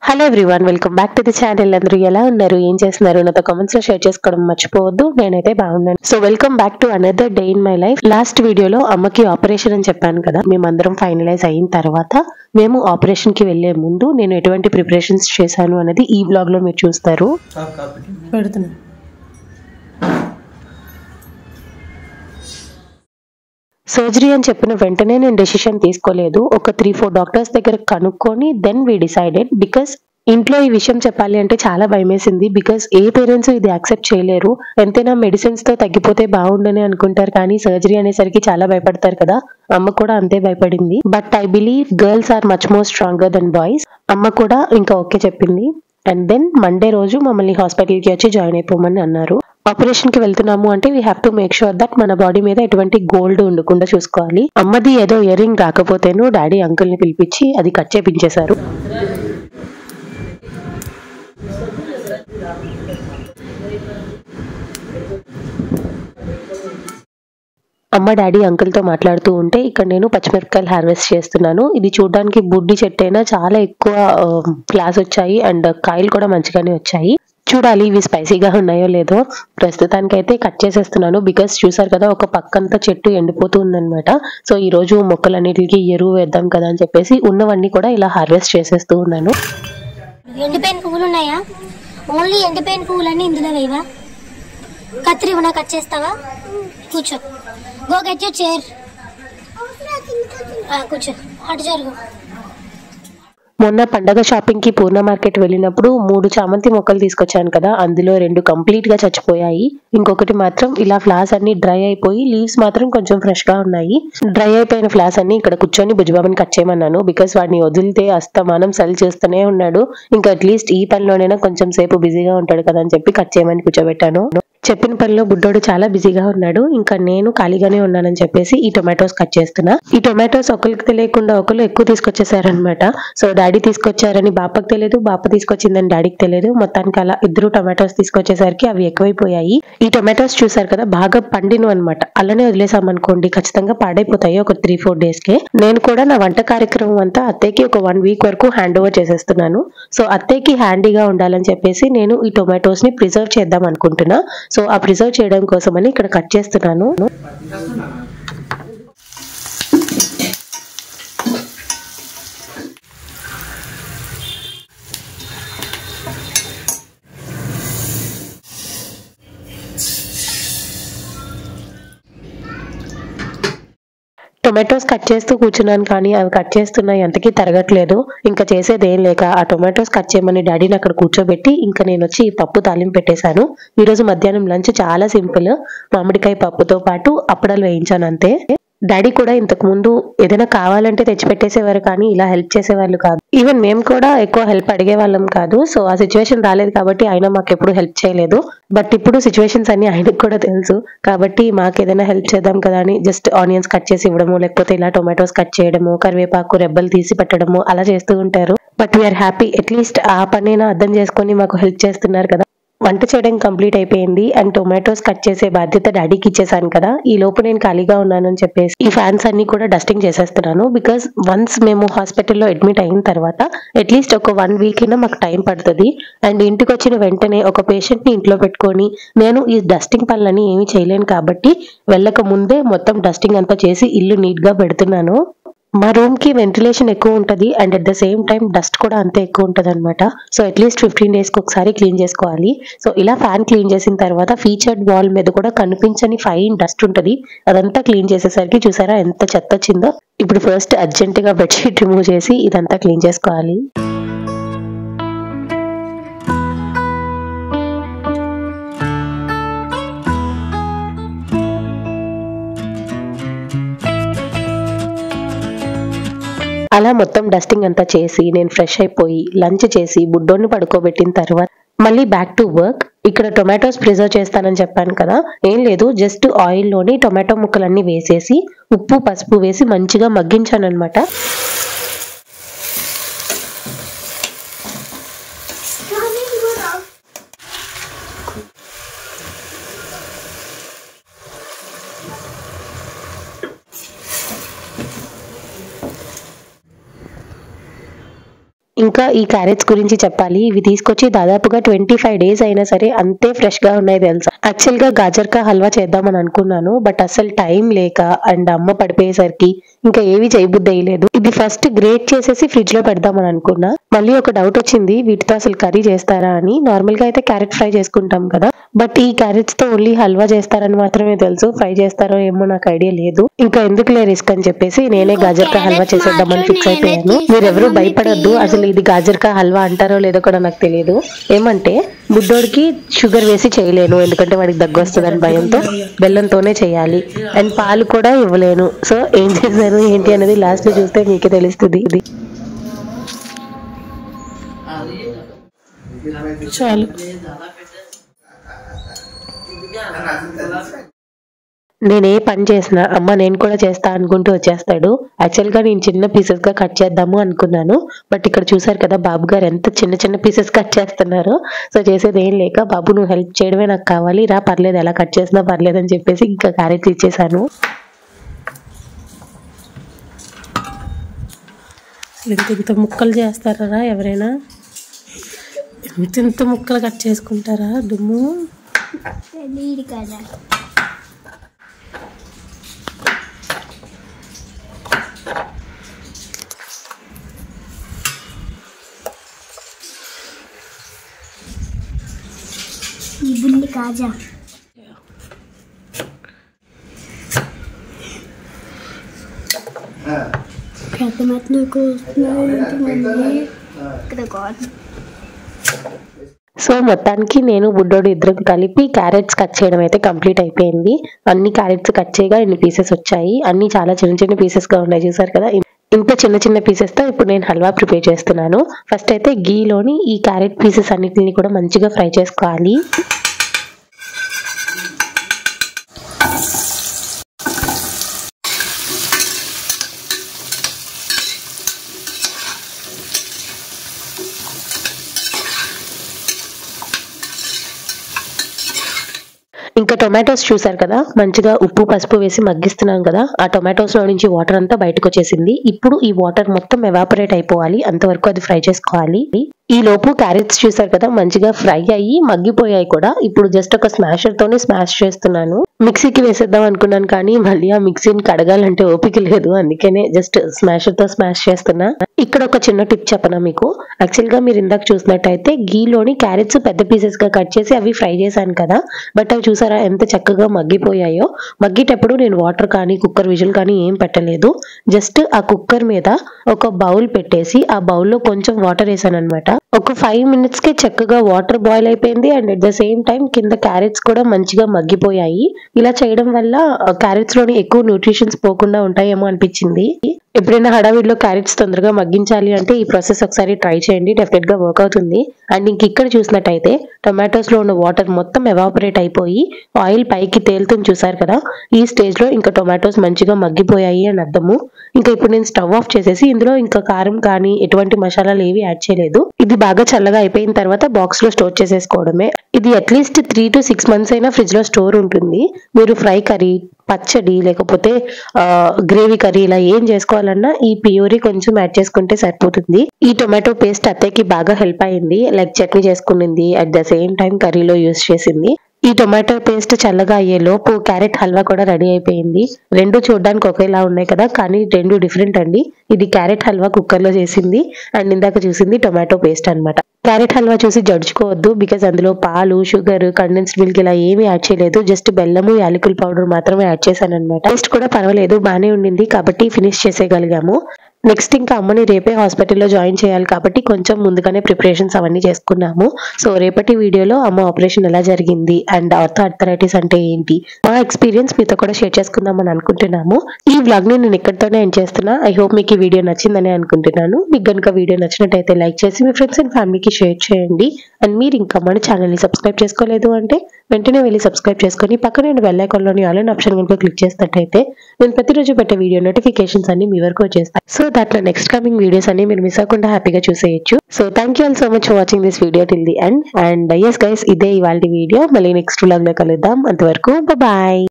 hello everyone welcome back to the channel అందరూ ఎలా ఉన్నారు ఏం చేస్తున్నారు నాతో కామెంట్స్ లో షేర్ చేసుకోవడం మర్చిపోవద్దు నేనైతే బాగున్నాను so welcome back to another day in my life last వీడియోలో అమ్మకి ఆపరేషన్ అని చెప్పాను కదా మేమందరం ఫైనలైజ్ అయిన తర్వాత మేము ఆపరేషన్ కి వెళ్లే ముందు నేను ఎటువంటి ప్రిపరేషన్స్ చేశాను అనేది ఈ బ్లాగ్ లో మీరు చూస్తారు పెడుతున్నా సర్జరీ అని చెప్పిన వెంటనే నేను డెసిషన్ తీసుకోలేదు ఒక త్రీ ఫోర్ డాక్టర్స్ దగ్గర కనుక్కొని దెన్ వి డిసైడెడ్ బికాస్ ఇంట్లో ఈ విషయం చెప్పాలి అంటే చాలా భయమేసింది బికాస్ ఏ పేరెంట్స్ ఇది యాక్సెప్ట్ చేయలేరు ఎంతైనా మెడిసిన్స్ తో తగ్గిపోతే బాగుండని అనుకుంటారు కానీ సర్జరీ అనేసరికి చాలా భయపడతారు కదా అమ్మ కూడా అంతే భయపడింది but I believe girls are much more stronger than boys అమ్మ కూడా ఇంకా ఓకే చెప్పింది అండ్ దెన్ మండే రోజు మమ్మల్ని హాస్పిటల్ కి వచ్చి జాయిన్ అయిపోమని అన్నారు ఆపరేషన్ కి వెళ్తున్నాము అంటే we have to make sure that మన బాడీ మీద ఎటువంటి గోల్డ్ ఉండకుండా చూసుకోవాలి అమ్మది ఏదో ఇయర్ రింగ్ రాకపోతేను డాడీ అంకుల్ ని పిలిపించి అది కట్ చేపించేశారు అమ్మ డాడీ అంకుల్ తో మాట్లాడుతూ ఉంటే ఇక్కడ నేను పచ్చిమిరపకాయలు హార్వెస్ట్ చేస్తున్నాను ఇది చూడడానికి బుడ్డి చెట్టు అయినా చాలా ఎక్కువ క్లాస్ వచ్చాయి అండ్ కాయలు కూడా మంచిగానే వచ్చాయి చూడాలి ఇవి స్పైసీగా ఉన్నాయో లేదో ప్రస్తుతానికి అయితే కట్ చేసేస్తున్నాను బికాస్ చూసారు కదా ఒక పక్కంతా చెట్టు ఎండిపోతూ ఉందన్నమాట సో ఈ రోజు మొక్కలన్నిటికి ఎరువు వేద్దాం కదా అని చెప్పేసి ఉన్నవన్నీ కూడా ఇలా హార్వెస్ట్ చేసేస్తూ ఉన్నాను ఎండిపోయిన పువ్వులు ఉన్నాయా ఓన్లీ ఎండిపోయిన పువ్వులన్నీ ఇందులో వేయవా కత్తిరి ఇవ్వనా కట్ చేస్తావా కూర్చో గో గెట్ యూ చైర్ కూర్చో అటు జరుగు మొన్న పండగ షాపింగ్ కి పూర్ణ మార్కెట్ వెళ్ళినప్పుడు మూడు చామంతి మొక్కలు తీసుకొచ్చాను కదా అందులో రెండు కంప్లీట్ గా చచ్చిపోయాయి ఇంకొకటి మాత్రం ఇలా ఫ్లాస్ అన్ని డ్రై అయిపోయి లీవ్స్ మాత్రం కొంచెం ఫ్రెష్ గా ఉన్నాయి డ్రై అయిపోయిన ఫ్లాస్ అన్ని ఇక్కడ కూర్చొని బుజ్జిబాబుని కట్ చేయమన్నాను బికాస్ వాడిని వదిలితే అస్తమానం సెల్ చేస్తూనే ఉన్నాడు ఇంకా అట్లీస్ట్ ఈ పనిలోనైనా కొంచెం సేపు బిజీగా ఉంటాడు కదా అని చెప్పి కట్ చేయమని కూర్చోబెట్టాను చెప్పిన పనిలో బుడ్డోడు చాలా బిజీగా ఉన్నాడు ఇంకా నేను ఖాళీగానే ఉన్నానని చెప్పేసి ఈ టొమాటోస్ కట్ చేస్తున్నా ఈ టొమాటోస్ ఒకరికి తెలియకుండా ఒకరు ఎక్కువ తీసుకొచ్చేసారనమాట సో డాడీ తీసుకొచ్చారని బాపకు తెలియదు బాప తీసుకొచ్చిందని డాడీకి తెలియదు మొత్తానికి అలా ఇద్దరు టొమాటోస్ తీసుకొచ్చేసరికి అవి ఎక్కువైపోయాయి ఈ టొమాటోస్ చూసారు కదా బాగా పండిను అనమాట అలానే వదిలేసామనుకోండి ఖచ్చితంగా పాడైపోతాయి ఒక త్రీ ఫోర్ డేస్ కి నేను కూడా నా వంట కార్యక్రమం అంతా అత్తయ్యకి ఒక వన్ వీక్ వరకు హ్యాండ్ ఓవర్ చేసేస్తున్నాను సో అత్తయ్యకి హ్యాండీగా ఉండాలని చెప్పేసి నేను ఈ టొమాటోస్ ని ప్రిజర్వ్ చేద్దాం అనుకుంటున్నా సో ఆ ప్రిజర్వ్ చేయడం కోసమని ఇక్కడ కట్ చేస్తున్నాను టొమాటోస్ కట్ చేస్తూ కూర్చున్నాను కానీ అవి కట్ చేస్తున్నా ఎంతకీ తరగట్లేదు ఇంకా చేసేది ఏం లేక ఆ టొమాటోస్ కట్ చేయమని డాడీని అక్కడ కూర్చోబెట్టి ఇంకా నేను వచ్చి ఈ పప్పు తాలింపు పెట్టేశాను ఈ రోజు మధ్యాహ్నం లంచ్ చాలా సింపుల్ మామిడికాయ పప్పుతో పాటు అప్పడాలు వేయించాను అంతే డాడీ కూడా ఇంతకు ముందు ఏదైనా కావాలంటే తెచ్చిపెట్టేసేవారు కానీ ఇలా హెల్ప్ చేసేవాళ్ళు కాదు ఈవెన్ మేము కూడా ఎక్కువ హెల్ప్ అడిగే వాళ్ళం కాదు సో ఆ సిచ్యువేషన్ రాలేదు కాబట్టి ఆయన మాకు ఎప్పుడు హెల్ప్ చేయలేదు బట్ ఇప్పుడు సిచ్యువేషన్స్ అన్ని ఆయనకు కూడా తెలుసు కాబట్టి మాకు ఏదైనా హెల్ప్ చేద్దాం కదా అని జస్ట్ ఆనియన్స్ కట్ చేసి ఇవ్వడము లేకపోతే ఇలా టొమాటోస్ కట్ చేయడము కరివేపాకు రెబ్బలు తీసి పెట్టడము అలా చేస్తూ ఉంటారు బట్ వీఆర్ హ్యాపీ అట్లీస్ట్ ఆ పనైనా అర్థం చేసుకొని మాకు హెల్ప్ చేస్తున్నారు కదా వంట చేయడం కంప్లీట్ అయిపోయింది అండ్ టొమాటోస్ కట్ చేసే బాధ్యత డాడీకి ఇచ్చేసాను కదా ఈ లోపు నేను ఖాళీగా ఉన్నానని చెప్పేసి ఈ ఫ్యాన్స్ అన్ని కూడా డస్టింగ్ చేసేస్తున్నాను బికాస్ వన్స్ మేము హాస్పిటల్లో అడ్మిట్ అయిన తర్వాత అట్లీస్ట్ ఒక వన్ వీక్ అయినా మాకు టైం పడుతుంది అండ్ ఇంటికి వచ్చిన వెంటనే ఒక పేషెంట్ ని ఇంట్లో పెట్టుకొని నేను ఈ డస్టింగ్ పనులని ఏమీ చేయలేను కాబట్టి వెళ్ళక ముందే మొత్తం డస్టింగ్ అంతా చేసి ఇల్లు నీట్ గా పెడుతున్నాను మా రూమ్ కి వెంటిలేషన్ ఎక్కువ ఉంటది and at the same time dust కూడా అంతే ఎక్కువ ఉంటది అనమాట సో అట్లీస్ట్ ఫిఫ్టీన్ డేస్ కి ఒకసారి క్లీన్ చేసుకోవాలి సో ఇలా ఫ్యాన్ క్లీన్ చేసిన తర్వాత ఫీచర్డ్ వాల్ మీద కూడా కనిపించని ఫైన్ డస్ట్ ఉంటది అదంతా క్లీన్ చేసేసరికి చూసారా ఎంత చెత్త వచ్చిందో ఇప్పుడు ఫస్ట్ అర్జెంట్ గా బెడ్షీట్ రిమూవ్ చేసి ఇదంతా క్లీన్ చేసుకోవాలి అలా మొత్తం డస్టింగ్ అంతా చేసి నేను ఫ్రెష్ అయిపోయి లంచ్ చేసి బుడ్డోని పడుకోబెట్టిన తర్వాత మళ్ళీ బ్యాక్ టు వర్క్ ఇక్కడ టొమాటోస్ ప్రిజర్వ్ చేస్తానని చెప్పాను కదా ఏం లేదు జస్ట్ ఆయిల్లోని టొమాటో ముక్కలన్నీ వేసేసి ఉప్పు పసుపు వేసి మంచిగా మగ్గించాను అనమాట ఇంకా ఈ క్యారెట్స్ గురించి చెప్పాలి ఇవి తీసుకొచ్చి దాదాపుగా ట్వంటీ ఫైవ్ డేస్ అయినా సరే అంతే ఫ్రెష్ గా ఉన్నాయి తెలుసా యాక్చువల్ గా గాజర్కా హల్వా చేద్దామని అనుకున్నాను బట్ అసలు టైం లేక అండ్ అమ్మ పడిపోయేసరికి ఇంకా ఏవి చేయబుద్ధి అయ్యలేదు ఇది ఫస్ట్ గ్రేట్ చేసేసి ఫ్రిడ్జ్ లో పెడదామని అనుకున్నా మళ్ళీ ఒక డౌట్ వచ్చింది వీటితో అసలు కర్రీ చేస్తారా అని నార్మల్ గా అయితే క్యారెట్ ఫ్రై చేసుకుంటాం కదా బట్ ఈ క్యారెట్స్ తో ఓన్లీ హల్వా చేస్తారని మాత్రమే తెలుసు ఫ్రై చేస్తారో ఏమో నాకు ఐడియా లేదు ఇంకా ఎందుకులే రిస్క్ అని చెప్పేసి నేనే గాజర్కా హల్వా చేసేద్దామని ఫిక్స్ అయిపోయాను మీరెవరూ భయపడొద్దు అసలు ఇది గాజర్కా హల్వా అంటారో లేదో కూడా నాకు తెలియదు ఏమంటే బుడ్డోడికి షుగర్ వేసి చేయలేను ఎందుకంటే వాడికి దగ్గు వస్తుందని భయంతో బెల్లంతోనే చేయాలి అండ్ పాలు కూడా ఇవ్వలేను సో ఏం చేశాను ఏంటి అనేది లాస్ట్ లో చూస్తే మీకే తెలుస్తుంది ఇది చాలు నేను ఏ పని చేసినా అమ్మ నేను కూడా చేస్తా అనుకుంటూ వచ్చేస్తాడు యాక్చువల్ గా నేను చిన్న పీసెస్ గా కట్ చేద్దాము అనుకున్నాను బట్ ఇక్కడ చూసారు కదా బాబు గారు ఎంత చిన్న చిన్న పీసెస్ కట్ చేస్తున్నారు సో చేసేది ఏం లేక బాబు నువ్వు హెల్ప్ చేయడమే నాకు కావాలి రా పర్లేదు ఎలా కట్ చేసినా పర్లేదు అని చెప్పేసి ఇంకా క్యారెట్ ఇచ్చేసాను ఇంత ఇంత ముక్కలు చేస్తారా ఎవరైనా ఇంత ఇంత ముక్కలు కట్ చేసుకుంటారా దుమ్ము తెలియదు కదా ఈ బుల్లి కాజా పెద్ద మెత్తలకు వస్తున్నాయి ఇక్కడ కాదు సో మొత్తానికి నేను బుడ్డోడు ఇద్దరం కలిపి క్యారెట్స్ కట్ చేయడం అయితే కంప్లీట్ అయిపోయింది అన్ని క్యారెట్స్ కట్ చేయగా ఇన్ని పీసెస్ వచ్చాయి అన్ని చాలా చిన్న చిన్న పీసెస్ గా ఉన్నాయి చూసారు కదా ఇంత చిన్న చిన్న పీసెస్ తో ఇప్పుడు నేను హల్వా ప్రిపేర్ చేస్తున్నాను ఫస్ట్ అయితే గీలోని ఈ క్యారెట్ పీసెస్ అన్నిటిని కూడా మంచిగా ఫ్రై చేసుకోవాలి ఇంకా టొమాటోస్ చూసారు కదా మంచిగా ఉప్పు పసుపు వేసి మగ్గిస్తున్నాం కదా ఆ టొమాటోస్ లో నుంచి వాటర్ అంతా బయటకు వచ్చేసింది ఇప్పుడు ఈ వాటర్ మొత్తం ఎవాపరేట్ అయిపోవాలి అంతవరకు అది ఫ్రై చేసుకోవాలి ఈ లోపు క్యారెట్స్ చూసారు కదా మంచిగా ఫ్రై అయ్యి మగ్గిపోయాయి కూడా ఇప్పుడు జస్ట్ ఒక స్మాషర్ తోనే స్మాష్ చేస్తున్నాను మిక్సీకి వేసేద్దాం అనుకున్నాను కానీ మళ్ళీ ఆ మిక్సీని కడగాలంటే ఓపిక లేదు అందుకనే జస్ట్ స్మాషర్ తో స్మాష్ చేస్తున్నా ఇక్కడ ఒక చిన్న టిప్ చెప్పనా మీకు యాక్చువల్ గా మీరు ఇందాక చూసినట్టయితే గీలోని క్యారెట్స్ పెద్ద పీసెస్ గా కట్ చేసి అవి ఫ్రై చేశాను కదా బట్ అవి చూసారా ఎంత చక్కగా మగ్గిపోయాయో మగ్గేటప్పుడు నేను వాటర్ కానీ కుక్కర్ విజిల్ కానీ ఏం పెట్టలేదు జస్ట్ ఆ కుక్కర్ మీద ఒక బౌల్ పెట్టేసి ఆ బౌల్లో కొంచెం వాటర్ వేసాను అనమాట ఒక ఫైవ్ మినిట్స్ కి చక్కగా వాటర్ బాయిల్ అయిపోయింది and at the same time కింద క్యారెట్స్ కూడా మంచిగా మగ్గిపోయాయి ఇలా చేయడం వల్ల క్యారెట్స్ లోని ఎక్కువ న్యూట్రిషన్స్ పోకుండా ఉంటాయేమో అనిపించింది ఎప్పుడైనా హడావిడిలో క్యారెట్స్ తొందరగా మగ్గించాలి అంటే ఈ ప్రాసెస్ ఒకసారి ట్రై చేయండి డెఫినెట్ గా వర్క్ అవుతుంది అండ్ ఇంక ఇక్కడ చూసినట్టయితే టొమాటోస్ లో ఉన్న వాటర్ మొత్తం ఎవాపరేట్ అయిపోయి ఆయిల్ పైకి తేలుతుంది చూసారు కదా ఈ స్టేజ్ లో ఇంకా టొమాటోస్ మంచిగా మగ్గిపోయాయి అని అర్థము ఇంకా ఇప్పుడు నేను స్టవ్ ఆఫ్ చేసేసి ఇందులో ఇంకా కారం కానీ ఎటువంటి మసాలాలు ఏవి యాడ్ చేయలేదు ఇది బాగా చల్లగా అయిపోయిన తర్వాత బాక్స్ లో స్టోర్ చేసేసుకోవడమే ఇది at least three to six months అయినా ఫ్రిడ్జ్ లో స్టోర్ ఉంటుంది మీరు ఫ్రై కర్రీ పచ్చడి లేకపోతే గ్రేవీ కర్రీ ఇలా ఏం చేసుకోవాలన్నా ఈ ప్యూరీ కొంచెం యాడ్ చేసుకుంటే సరిపోతుంది ఈ టొమాటో పేస్ట్ అత్తయ్యకి బాగా హెల్ప్ అయింది లైక్ చట్నీ చేసుకునింది అట్ ద సేమ్ టైం కర్రీలో యూస్ చేసింది ఈ టొమాటో పేస్ట్ చల్లగా అయ్యే లోపు క్యారెట్ హల్వా కూడా రెడీ అయిపోయింది రెండు చూడడానికి ఒకేలా ఉన్నాయి కదా కానీ రెండు డిఫరెంట్ అండి ఇది క్యారెట్ హల్వా కుక్కర్ లో చేసింది అండ్ ఇందాక చూసింది టొమాటో పేస్ట్ అన్నమాట క్యారెట్ హల్వా చూసి జడ్చుకోవద్దు బికాజ్ అందులో పాలు షుగర్ కండెన్స్డ్ మిల్క్ ఇలా ఏమీ యాడ్ చేయలేదు జస్ట్ బెల్లము యాలకుల పౌడర్ మాత్రమే యాడ్ చేశాను అనమాట టేస్ట్ కూడా పర్వాలేదు బాగానే ఉండింది కాబట్టి ఫినిష్ చేసేయగలిగాము నెక్స్ట్ ఇంకా అమ్మని రేపే హాస్పిటల్లో జాయిన్ చేయాలి కాబట్టి కొంచెం ముందుగానే ప్రిపరేషన్స్ అవన్నీ చేసుకున్నాము సో రేపటి వీడియోలో అమ్మ ఆపరేషన్ ఎలా జరిగింది అండ్ ఆర్థో అర్థరైటిస్ అంటే ఏంటి మా ఎక్స్పీరియన్స్ మీతో కూడా షేర్ చేసుకుందామని అనుకుంటున్నాము ఈ వ్లాగ్ ని నేను ఇక్కడితోనే ఎండ్ చేస్తున్నా ఐ హోప్ మీకు ఈ వీడియో నచ్చిందని అనుకుంటున్నాను మీకు కనుక వీడియో నచ్చినట్టయితే లైక్ చేసి మీ ఫ్రెండ్స్ అండ్ ఫ్యామిలీకి షేర్ చేయండి అండ్ మీరు ఇంకా మన ఛానల్ ని సబ్స్క్రైబ్ చేసుకోలేదు అంటే వెంటనే వెళ్ళి సబ్స్క్రైబ్ చేసుకొని పక్కనే బెల్ ఐకాన్లోని ఆల్ అండ్ ఆప్షన్ కనుక క్లిక్ చేసినట్టయితే నేను ప్రతిరోజు పెట్టే వీడియో నోటిఫికేషన్స్ అన్ని మీ వరకు వచ్చేస్తాయి సో దాంట్లో నెక్స్ట్ కమింగ్ వీడియోస్ అన్ని మీరు మిస్ అవ్వకుండా హ్యాపీగా చూసేయచ్చు so thank you all so much for watching this video till the end and yes guys ఇదే ఇవాళ వీడియో మళ్ళీ నెక్స్ట్ వ్లాగ్ లో కలుద్దాం అంతవరకు బాయ్